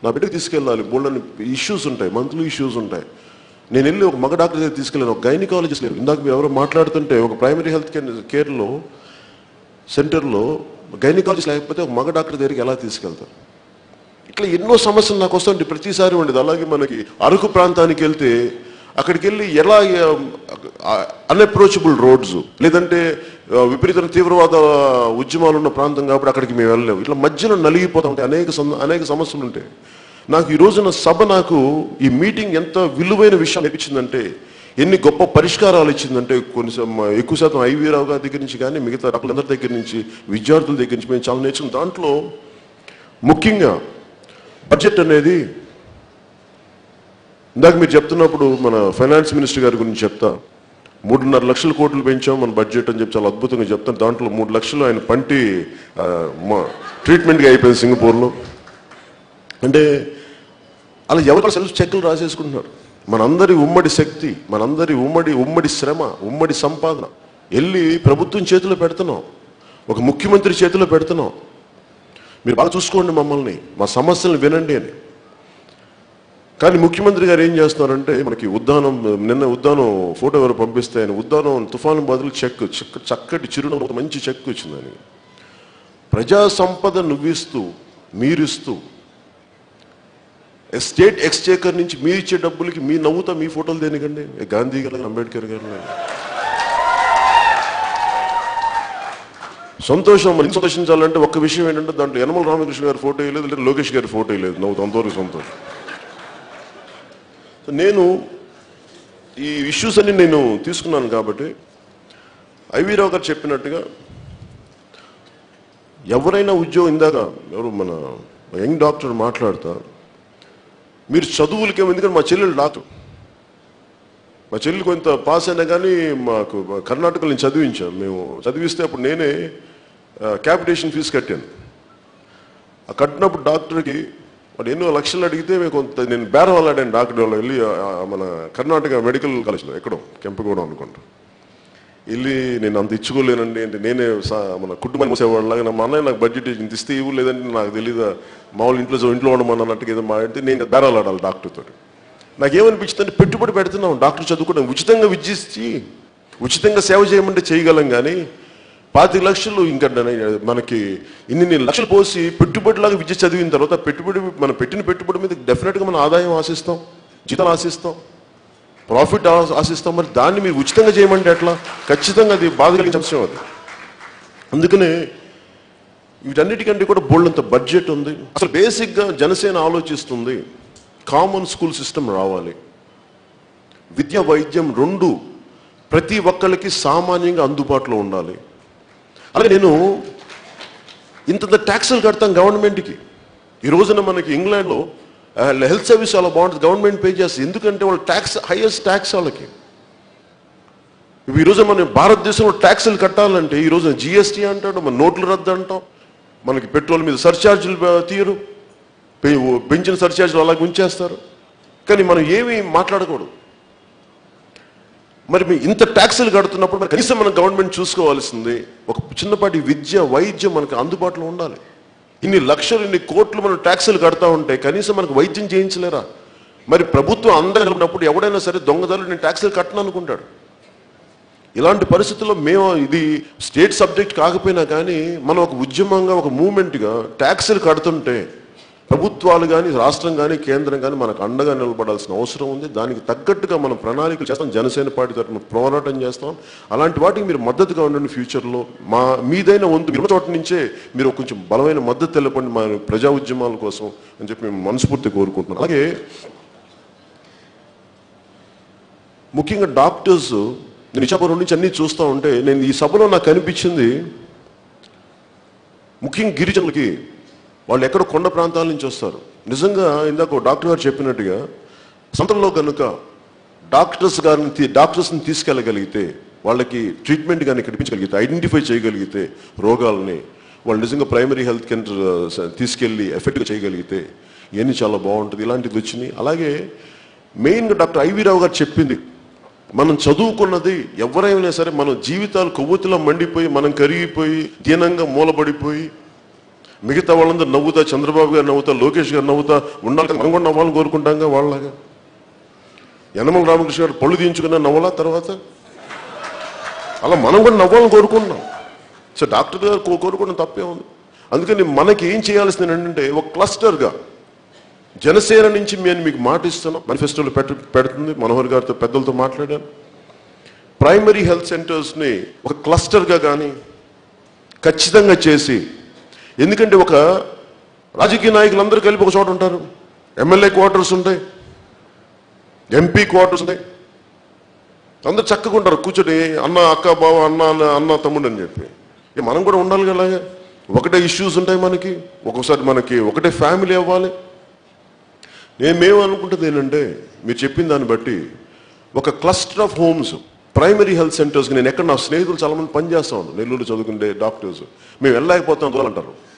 నా బిడ్డకి తీసుకెళ్ళాలి బోల్డని ఇష్యూస్ ఉంటాయి మంత్లీ ఇష్యూస్ ఉంటాయి నేను వెళ్ళి ఒక మగ డాక్టర్ దగ్గర తీసుకెళ్ళాను ఒక గైనకాలజిస్ట్ లేరు ఇందాక మీరు ఎవరో మాట్లాడుతుంటే ఒక ప్రైమరీ హెల్త్ కేర్ కేర్లో సెంటర్లో గైనకాలజిస్ట్ లేకపోతే ఒక మగ డాక్టర్ దగ్గరికి ఎలా తీసుకెళ్తారు ఇట్లా ఎన్నో సమస్యలు నాకు వస్తుంటే ప్రతిసారి ఉండేది అలాగే మనకి అరకు ప్రాంతానికి వెళ్తే అక్కడికి వెళ్ళి ఎలా అన్అప్రోచబుల్ రోడ్స్ లేదంటే ఆ, విపరీత తీవ్రవాద ఉద్యమాలు ఉన్న ప్రాంతం కాబట్టి అక్కడికి మేము వెళ్ళలేము ఇట్లా మధ్యలో నలిగిపోతా ఉంటాయి అనేక సం- అనేక సమస్యలు ఉంటాయి నాకు ఈ రోజున సభ నాకు ఈ మీటింగ్ ఎంత విలువైన విషయం నేర్పించిందంటే ఎన్ని గొప్ప పరిష్కారాలు ఇచ్చిందంటే కొన్ని సం- ఎక్కువ శాతం ఐవీ రావు గారి దగ్గర నుంచి కానీ మిగతా డాక్టర్లందరి దగ్గర నుంచి విద్యార్థుల దగ్గర నుంచి మేము చాలా నేర్చుకున్నాం దాంట్లో ముఖ్యంగా బడ్జెట్ అనేది ఇందాక మీరు చెప్తున్నప్పుడు మన ఫైనాన్స్ మినిస్టర్ గారి గురించి చెప్తా మూడున్నర లక్షల కోట్లు పెంచాం మన బడ్జెట్ అని చెప్పి చాలా అద్భుతంగా చెప్తాను దాంట్లో మూడు లక్షలు ఆయన పంటి ఆ, మా- ట్రీట్మెంట్గా అయిపోయింది సింగపూర్లో అంటే అలా ఎవరు సెల్ఫ్ చెక్లు రాసేసుకుంటున్నారు మనందరి ఉమ్మడి శక్తి మనందరి ఉమ్మడి ఉమ్మడి శ్రమ ఉమ్మడి సంపాదన వెళ్ళి ప్రభుత్వం చేతిలో పెడుతున్నాం ఒక ముఖ్యమంత్రి చేతిలో పెడుతున్నాం మీరు బాగా చూసుకోండి మమ్మల్ని మా సమస్యలను వినండి అని కానీ ముఖ్యమంత్రి గారు ఏం చేస్తున్నారంటే మనకి ఉద్దానం నిన్న ఉద్దానం ఫోటో ఎవరు పంపిస్తే ఆయన ఉద్దానం తుఫాను బదులు చెక్ చెక్ చక్కటి చిరునవ్వు ఒక మంచి చెక్ వచ్చిందని ప్రజా సంపద నువ్విస్తూ మీరిస్తూ స్టేట్ ఎక్స్చేకర్ నుంచి మీరు ఇచ్చే డబ్బులకి మీ నవ్వుతా మీ ఫోటోలు దేనికండి గాంధీ గారు అంబేద్కర్ గారు సంతోషం మరి సంతోషించాలంటే ఒక్క విషయం ఏంటంటే దాంట్లో యనమల రామకృష్ణ గారి ఫోటో లేదు లేదా లోకేష్ గారి ఫోటో లేదు నవ్వుతా అంతవరకు సంతోషం సో నేను ఈ ఇష్యూస్ అన్ని నేను తీసుకున్నాను కాబట్టి ఐవీరావు గారు చెప్పినట్టుగా ఎవరైనా ఉద్యోగం ఇందాక ఎవరు మన యంగ్ డాక్టర్ మాట్లాడతా మీరు చదువులకి ఎందుకంటే మా చెల్లెలు డాక్టర్ మా చెల్లి కొంత పాస్ అయినా కానీ మాకు కర్ణాటకలో నేను చదివించాను మేము చదివిస్తే అప్పుడు నేనే క్యాపిటేషన్ ఫీజు కట్టాను ఆ కట్టినప్పుడు డాక్టర్కి వాడు ఎన్నో లక్షలు అడిగితే మేము కొంత నేను బేరం వెళ్ళాడాను డాక్టర్ వాళ్ళు వెళ్ళి ఆ, ఆ, మన కర్ణాటక మెడికల్ కాలేజ్లో ఎక్కడో కెంపగూడెం అనుకుంటా వెళ్ళి నేను అంత ఇచ్చుకోలేనండి అంటే నేనే సా- మన కుటుంబం మూసేవాళ్ళలాగా నా మా అన్నయ్య నాకు బడ్జెట్ ఇంత ఇస్తే ఇవ్వు లేదంటే నాకు తెలియదు మామూలు ఇంట్లో ఇంట్లో ఉండమని అన్నట్టుగా ఏదో మాట్లాడితే నేను బేరాలు ఆడాలి డాక్టర్ తోటి నాకేమనిపించింది అంటే పెట్టుబడి పెడుతున్నాం డాక్టర్ చదువుకోవడం ఉచితంగా విద్య ఇచ్చి ఉచితంగా సేవ చేయమంటే చేయగలం కానీ పాతి లక్షలు ఇంకా న- మనకి ఇన్ని లక్షలు పోసి పెట్టుబడిలాగా విద్య చదివిన తర్వాత పెట్టుబడి మనం పెట్టిన పెట్టుబడి మీద డెఫినెట్గా మనం ఆదాయం ఆశిస్తాం జీతాలు ఆశిస్తాం ప్రాఫిట్ ఆ- ఆశిస్తాం మరి దాన్ని మీరు ఉచితంగా చేయమంటే ఎట్లా ఖచ్చితంగా అది బాధ కలిగించే అంశం అది అందుకనే వీటన్నిటికంటే కూడా బోల్డంత బడ్జెట్ ఉంది అసలు బేసిక్గా జనసేన ఆలోచిస్తుంది కామన్ స్కూల్ సిస్టమ్ రావాలి విద్య వైద్యం రెండు ప్రతి ఒక్కళ్ళకి సామాన్యంగా అందుబాటులో ఉండాలి అలాగే నేను ఇంత ట్యాక్సులు కడతాం గవర్నమెంట్కి ఈ రోజున మనకి ఇంగ్లాండ్లో హెల్త్ సర్వీస్ చాలా బాగుంటుంది గవర్నమెంట్ పే చేస్తుంది ఎందుకంటే వాళ్ళు ట్యాక్స్ హైయెస్ట్ ట్యాక్స్ వాళ్ళకి ఇప్పుడు ఈ రోజు మనం భారతదేశంలో ట్యాక్సులు కట్టాలంటే ఈ రోజు జిఎస్టీ అంటాడు మన నోట్లు రద్దు అంటాం మనకి పెట్రోల్ మీద సర్ఛార్జీలు బ- తీయరు పె- పెంచిన సర్ఛార్జీలు అలాగే ఉంచేస్తారు కానీ మనం ఏమీ మాట్లాడకూడదు మరి మీ ఇంత ట్యాక్సులు కడుతున్నప్పుడు మరి కనీసం మన గవర్నమెంట్ చూసుకోవాల్సింది ఒక చిన్నపాటి విద్య వైద్యం మనకు అందుబాటులో ఉండాలి ఇన్ని లక్షలు ఇన్ని కోట్లు మనం ట్యాక్సులు కడతా ఉంటే కనీసం మనకు వైద్యం చేయించలేరా మరి ప్రభుత్వం అందరూ ఉన్నప్పుడు ఎవడైనా సరే దొంగదారులు నేను ట్యాక్సులు కట్టను అనుకుంటాడు ఇలాంటి పరిస్థితుల్లో మేము ఇది స్టేట్ సబ్జెక్ట్ కాకపోయినా కానీ మనం ఒక ఉద్యమంగా ఒక మూమెంట్గా ట్యాక్సులు కడుతుంటే ప్రభుత్వాలు కానీ రాష్ట్రం కానీ కేంద్రం కానీ మనకు అండగా నిలబడాల్సిన అవసరం ఉంది దానికి తగ్గట్టుగా మనం ప్రణాళికలు చేస్తాం జనసేన పార్టీ తరఫున పోరాటం చేస్తాం అలాంటి వాటికి మీరు మద్దతుగా ఉండండి ఫ్యూచర్లో మా మీదైన వంతు మీరు చోట నుంచే మీరు ఒక కొంచెం బలమైన మద్దతు తెలపండి మా ప్రజా ఉద్యమాల కోసం అని చెప్పి మేము మనస్ఫూర్తి కోరుకుంటున్నాం అలాగే ముఖ్యంగా డాక్టర్స్ నేను ఇచ్చాపురం నుంచి అన్ని చూస్తూ ఉంటే నేను ఈ సభలో నాకు అనిపించింది ముఖ్యంగా గిరిజనులకి వాళ్ళు ఎక్కడ కొండ ప్రాంతాల నుంచి వస్తారు నిజంగా ఇందాక ఓ డాక్టర్ గారు చెప్పినట్టుగా సొంతంలో కనుక డాక్టర్స్ గారిని తీ- డాక్టర్స్ని తీసుకెళ్ళగలిగితే వాళ్ళకి ట్రీట్మెంట్ కానీ కనిపించగలిగితే ఐడెంటిఫై చేయగలిగితే రోగాలని వాళ్ళు నిజంగా ప్రైమరీ హెల్త్ కేంద్ర తీసుకెళ్ళి ఎఫెక్ట్గా చేయగలిగితే ఇవన్నీ చాలా బాగుంటుంది ఇలాంటిది వచ్చినాయి అలాగే మెయిన్గా డాక్టర్ ఐవి రావు గారు చెప్పింది మనం చదువుకున్నది ఎవరైనా సరే మన జీవితాలు కొవ్వొత్తిలో మండిపోయి మనం కరిగిపోయి దీనంగా మూలబడిపోయి మిగతా వాళ్ళందరూ నవ్వుతా చంద్రబాబు గారు నవ్వుతా లోకేష్ గారు నవ్వుతా ఉండాలి కదా, మనం కూడా నవ్వాలని కోరుకుంటాంగా వాళ్ళలాగా యనమల రామకృష్ణ గారు పళ్ళు తీయించుకున్న నవ్వలా తర్వాత అలా మనం కూడా నవ్వాలని కోరుకుంటున్నాం సో డాక్టర్ గారు కో- కోరుకోవడం తప్పే ఉంది అందుకని మనకి ఏం చేయాల్సింది ఏంటంటే ఒక క్లస్టర్గా జనసేన నుంచి మేము మీకు మాట ఇస్తున్నాం మేనిఫెస్టోలో పెట్ట పెడుతుంది మనోహర్ గారితో పెద్దలతో మాట్లాడాను ప్రైమరీ హెల్త్ సెంటర్స్ని ఒక క్లస్టర్గా కానీ ఖచ్చితంగా చేసి ఎందుకంటే ఒక రాజకీయ నాయకులందరూ కలిపి ఒక చోట ఉంటారు ఎమ్మెల్యే క్వార్టర్స్ ఉంటాయి ఎంపీ క్వార్టర్స్ ఉంటాయి అందరు చక్కగా ఉంటారు కూర్చొని అన్న అక్క బావ అన్న అన్న అన్న తమ్ముడు అని చెప్పి ఇక మనం కూడా ఉండాలి కదా అలాగే ఒకటే ఇష్యూస్ ఉంటాయి మనకి ఒక్కొక్కసారి మనకి ఒకటే ఫ్యామిలీ అవ్వాలి నేను మేము అనుకుంటుంది ఏంటంటే మీరు చెప్పిన దాన్ని బట్టి ఒక cluster of homes primary health సెంటర్స్కి నేను ఎక్కడ నా స్నేహితులు చాలా మంది పనిచేస్తా ఉన్నాను నెల్లూరు చదువుకుంటే డాక్టర్స్ మేము వెళ్ళలేకపోతాం దూరం అంటారు